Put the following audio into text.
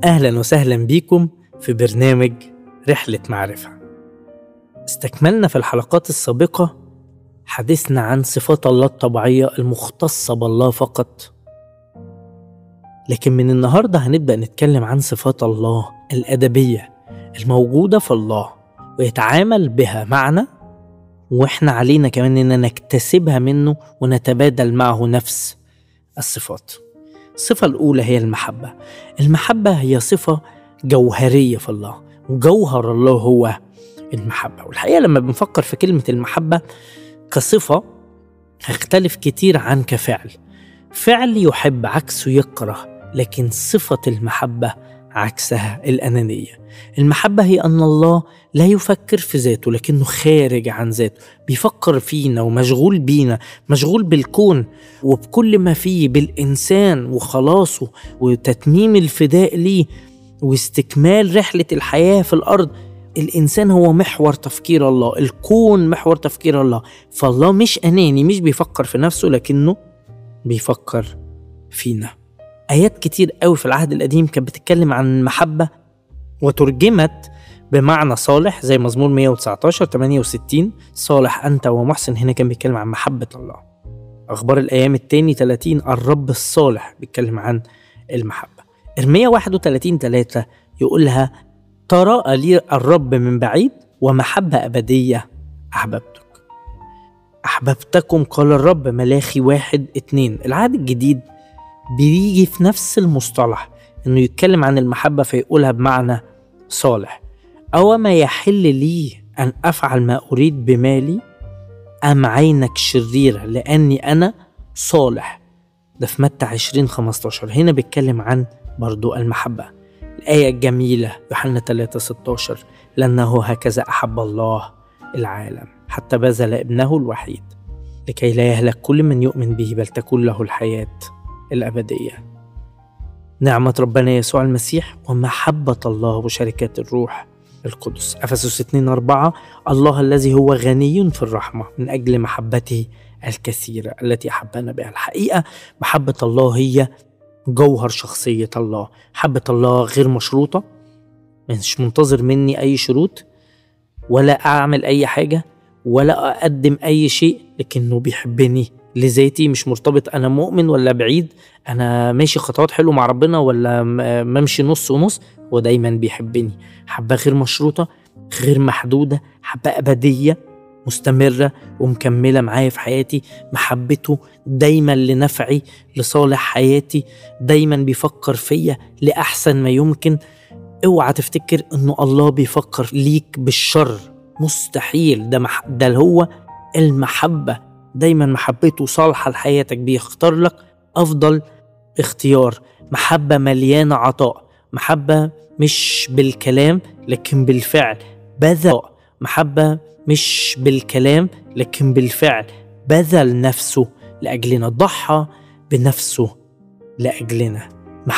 أهلا وسهلا بيكم في برنامج رحلة معرفة استكملنا في الحلقات السابقة حديثنا عن صفات الله الطبيعية المختصة بالله فقط لكن من النهاردة هنبدأ نتكلم عن صفات الله الأدبية الموجودة في الله ويتعامل بها معنا واحنا علينا كمان اننا نكتسبها منه ونتبادل معه نفس الصفات الصفة الأولى هي المحبة المحبة هي صفة جوهرية في الله وجوهر الله هو المحبة والحقيقة لما بنفكر في كلمة المحبة كصفة هختلف كتير عن كفعل فعل يحب عكسه يكره لكن صفة المحبة عكسها الأنانية المحبة هي أن الله لا يفكر في ذاته لكنه خارج عن ذاته بيفكر فينا ومشغول بينا مشغول بالكون وبكل ما فيه بالإنسان وخلاصه وتتميم الفداء ليه واستكمال رحلة الحياة في الأرض الإنسان هو محور تفكير الله الكون محور تفكير الله فالله مش أناني مش بيفكر في نفسه لكنه بيفكر فينا آيات كتير قوي في العهد القديم كانت بتتكلم عن المحبة وترجمت بمعنى صالح زي مزمور 119 68 صالح أنت ومحسن هنا كان بيتكلم عن محبة الله أخبار الأيام التاني 30 الرب الصالح بيتكلم عن المحبة إرميا 31 3 يقولها تراءى لي الرب من بعيد ومحبة أبدية أحببتك أحببتكم قال الرب ملاخي واحد اتنين العهد الجديد بيجي في نفس المصطلح انه يتكلم عن المحبة فيقولها بمعنى صالح أو ما يحل لي أن أفعل ما أريد بمالي أم عينك شريرة لأني أنا صالح ده في متى 20 15 هنا بيتكلم عن برضو المحبة الآية الجميلة يوحنا 3 16 لأنه هكذا أحب الله العالم حتى بذل ابنه الوحيد لكي لا يهلك كل من يؤمن به بل تكون له الحياة الأبدية نعمة ربنا يسوع المسيح ومحبة الله وشركة الروح القدس أفسس 2 4 الله الذي هو غني في الرحمة من أجل محبته الكثيرة التي أحبنا بها الحقيقة محبة الله هي جوهر شخصية الله محبة الله غير مشروطة مش منتظر مني أي شروط ولا أعمل أي حاجة ولا أقدم أي شيء لكنه بيحبني لذاتي مش مرتبط أنا مؤمن ولا بعيد أنا ماشي خطوات حلوة مع ربنا ولا ممشي نص ونص هو دايما بيحبني حبة غير مشروطة غير محدودة حبة أبدية مستمرة ومكملة معايا في حياتي محبته دايما لنفعي لصالح حياتي دايما بيفكر فيا لأحسن ما يمكن اوعى تفتكر انه الله بيفكر ليك بالشر مستحيل ده مح... ده هو المحبة دايما محبته صالحة لحياتك بيختار لك أفضل اختيار محبة مليانة عطاء محبة مش بالكلام لكن بالفعل بذل محبة مش بالكلام لكن بالفعل بذل نفسه لأجلنا ضحى بنفسه لأجلنا